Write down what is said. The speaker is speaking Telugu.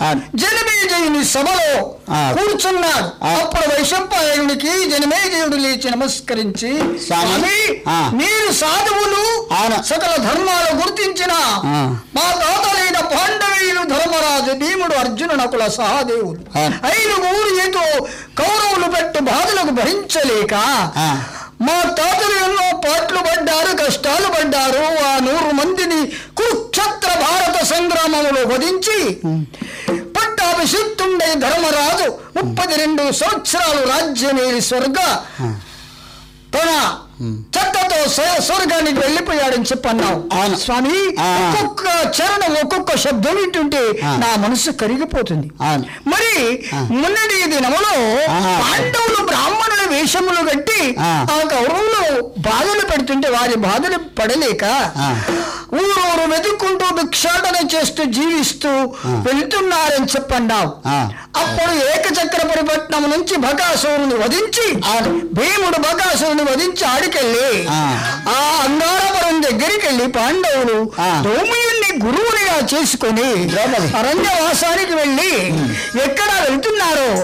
ఆ. జనమేజయుని సభలో ఆ. కూర్చున్నాడు ఆ. అప్పుడు వైశంపాయనునికి జనమేజయుడు లేచి నమస్కరించి స్వామి. స్వామి ఆ. మీరు సాధువులు అవును. సకల ధర్మాలు గుర్తించిన ఆ. మా తాతలైన పాండవీయులు ధర్మరాజు భీముడు అర్జును నకుల సహదేవులు అవును. ఐదుగురు ఏదో కౌరవులు పెట్టు బాధలకు భరించలేక ఆ. మా తాతలు ఎన్నో పాటలు పడ్డారు కష్టాలు పడ్డారు ఆ నూరు మందిని కురుక్షేత్ర భారత సంగ్రామంలో వధించి పట్టాభిషిక్తుండే ధర్మరాజు ముప్పది రెండు సంవత్సరాలు రాజ్యమేలి స్వర్గ తన చెత్తతో స్వ- స్వర్గానికి వెళ్ళిపోయాడని చెప్పన్నావు అవును. స్వామి ఆ. ఒక్కొక్క చరణం ఒక్కొక్క శబ్దం వింటుంటే ఆ. నా మనసు కరిగిపోతుంది అవును. మరి ఆ. మొన్నటి దినములో ఆ. పాండవులు బ్రాహ్మణుల వేషములు కట్టి ఆ. ఆ కౌరవులు బాధలు పెడుతుంటే వారి బాధలు పడలేక ఆ. ఊరూరు వెతుక్కుంటూ భిక్షాటన చేస్తూ జీవిస్తూ వెళ్తున్నారని చెప్పన్నావు ఆ. అప్పుడు ఏకచక్రపురి పట్నం నుంచి బకాసురుని వధించి భీముడు బకాసురుని వధించి ఆడికెళ్ళి ఆ. ఆ అంగారపురం దగ్గరికి వెళ్ళి పాండవులు ఆ. దౌమ్యుణ్ణి గురువునిగా చేసుకొని ద్రౌపది. అరణ్యవాసానికి వెళ్ళి ఎక్కడ వెళ్తున్నారో